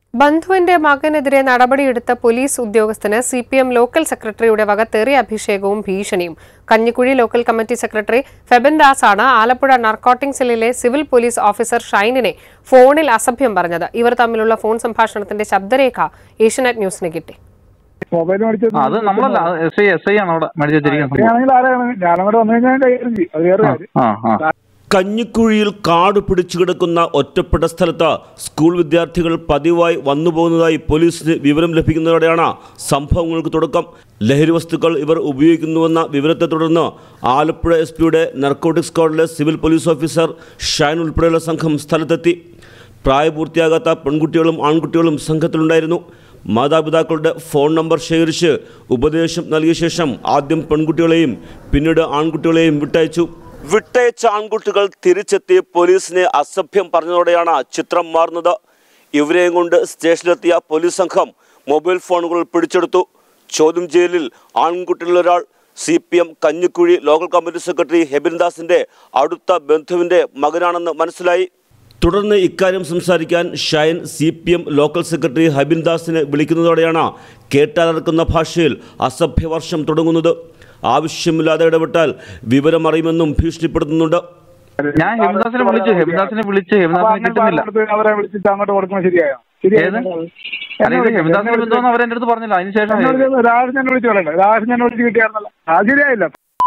ബന്ധുവിന്റെ മകനെതിരെ നടപടിയെടുത്ത പോലീസ് ഉദ്യോഗസ്ഥന് സി പി എം ലോക്കൽ സെക്രട്ടറിയുടെ വക തെറി അഭിഷേകവും ഭീഷണിയും Kanjikuzhi local committee secretary Feben Das ആണ് ആലപ്പുഴ നർക്കോട്ടിക് സെല്ലിലെ സിവിൽ പോലീസ് ഓഫീസർ ഷൈനിനെ ഫോണിൽ അസഭ്യം പറഞ്ഞത് ഇവർ തമ്മിലുള്ള ഫോൺ സംഭാഷണത്തിന്റെ ശബ്ദരേഖ ഏഷ്യനെറ്റ് ന്യൂസിന് കിട്ടി മൊബൈൽ മേടിച്ചത് ആ, അത് നമ്മളല്ല എസ് ഐ എസ് ഐ ആണ് അവിടെ മേടിച്ച് വെച്ചിരിക്കുന്നത് ആണെങ്കിൽ ആരാണ് ഞാനങ്ങോട്ട് വന്നു കഴിഞ്ഞാൽ ഞാൻ കൈകാര്യം ചെയ്യും അത് വേറെ കാര്യം ആ ആ കഞ്ഞിക്കുഴിയിൽ കാട് പിടിച്ചു കിടക്കുന്ന ഒറ്റപ്പെട്ട സ്ഥലത്ത് സ്കൂൾ വിദ്യാർത്ഥികൾ പതിവായി വന്നുപോകുന്നതായി പോലീസിന് വിവരം ലഭിക്കുന്നതോടെയാണ് സംഭവങ്ങൾക്ക് തുടക്കം ലഹരി വസ്തുക്കൾ ഇവർ ഉപയോഗിക്കുന്നുവെന്ന വിവരത്തെ തുടർന്ന് ആലപ്പുഴ എസ് പിയുടെ നർക്കോട്ടിക് സ്ക്വാഡിലെ സിവിൽ പോലീസ് ഓഫീസർ ഷൈൻ ഉൾപ്പെടെയുള്ള സംഘം സ്ഥലത്തെത്തി പ്രായപൂർത്തിയാകാത്ത പെൺകുട്ടികളും ആൺകുട്ടികളും സംഘത്തിലുണ്ടായിരുന്നു മാതാപിതാക്കളുടെ ഫോൺ നമ്പർ ശേഖരിച്ച് ഉപദേശം നൽകിയ ശേഷം ആദ്യം പെൺകുട്ടികളെയും പിന്നീട് ആൺകുട്ടികളെയും വിട്ടയച്ചു വിട്ടയച്ച ആൺകുട്ടികൾ തിരിച്ചെത്തി പോലീസിനെ അസഭ്യം പറഞ്ഞതോടെയാണ് ചിത്രം മാറുന്നത് ഇവരെയും കൊണ്ട് സ്റ്റേഷനിലെത്തിയ പോലീസ് സംഘം മൊബൈൽ ഫോണുകൾ പിടിച്ചെടുത്തു ചോദ്യം ചെയ്യലിൽ ആൺകുട്ടികളിലൊരാൾ C P M Kanjikuzhi local committee secretary ഹെബിൻദാസിന്റെ അടുത്ത ബന്ധുവിന്റെ മകനാണെന്ന് മനസ്സിലായി തുടർന്ന് ഇക്കാര്യം സംസാരിക്കാൻ Shine C P M local secretary ഹബിൻദാസിനെ വിളിക്കുന്നതോടെയാണ് കേട്ടാലർക്കുന്ന ഭാഷയിൽ അസഭ്യവർഷം തുടങ്ങുന്നത് ആവശ്യമില്ലാതെ ഇടപെട്ടാൽ വിവരമറിയുമെന്നും ഭീഷണിപ്പെടുത്തുന്നുണ്ട് ഞാൻ ഹെംദാസിനെ വിളിച്ചു ഹെംദാസിനെ വിളിച്ച് ഹെംദാസിനെ കിട്ടുന്നില്ല അവരെ വിളിച്ചിട്ട് അങ്ങോട്ട് കൊടുക്കുന്നത് ശരിയായോ ഏത്? അല്ല ഇത് ഹെംദാസിനെ ബന്ധമെന്ന് അവരെന്റെ അടുത്ത് പറഞ്ഞില്ല അതിനുശേഷം രാജ് ഞാൻ വിളിച്ചു പറയണ്ട രാജ് ഞാൻ വിളിച്ച് കിട്ടിയായിരുന്നല്ലോ അത് ശരിയായില്ല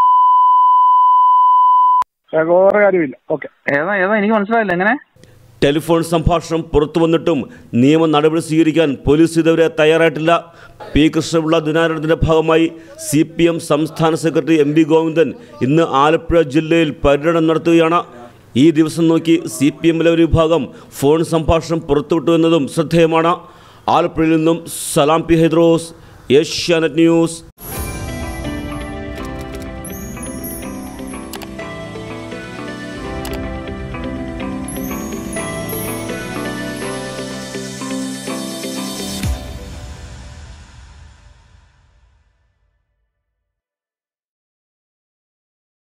വേറെ കാര്യമില്ല ഓക്കെ ഏതാ ഏതാ എനിക്ക് മനസ്സിലായില്ല എങ്ങനെ ടെലിഫോൺ സംഭാഷണം പുറത്തു വന്നിട്ടും നിയമ നടപടി സ്വീകരിക്കാൻ പോലീസ് ഇതുവരെ തയ്യാറായിട്ടില്ല പി കൃഷ്ണപിള്ള ദിനാചരണത്തിന്റെ ഭാഗമായി സി പി എം സംസ്ഥാന സെക്രട്ടറി എം വി ഗോവിന്ദൻ ഇന്ന് ആലപ്പുഴ ജില്ലയിൽ പര്യടനം നടത്തുകയാണ് ഈ ദിവസം നോക്കി സി പി എമ്മിലെ ഒരു വിഭാഗം ഫോൺ സംഭാഷണം പുറത്തുവിട്ടു എന്നതും ശ്രദ്ധേയമാണ് ആലപ്പുഴയിൽ നിന്നും Salam P Hydros Asianet news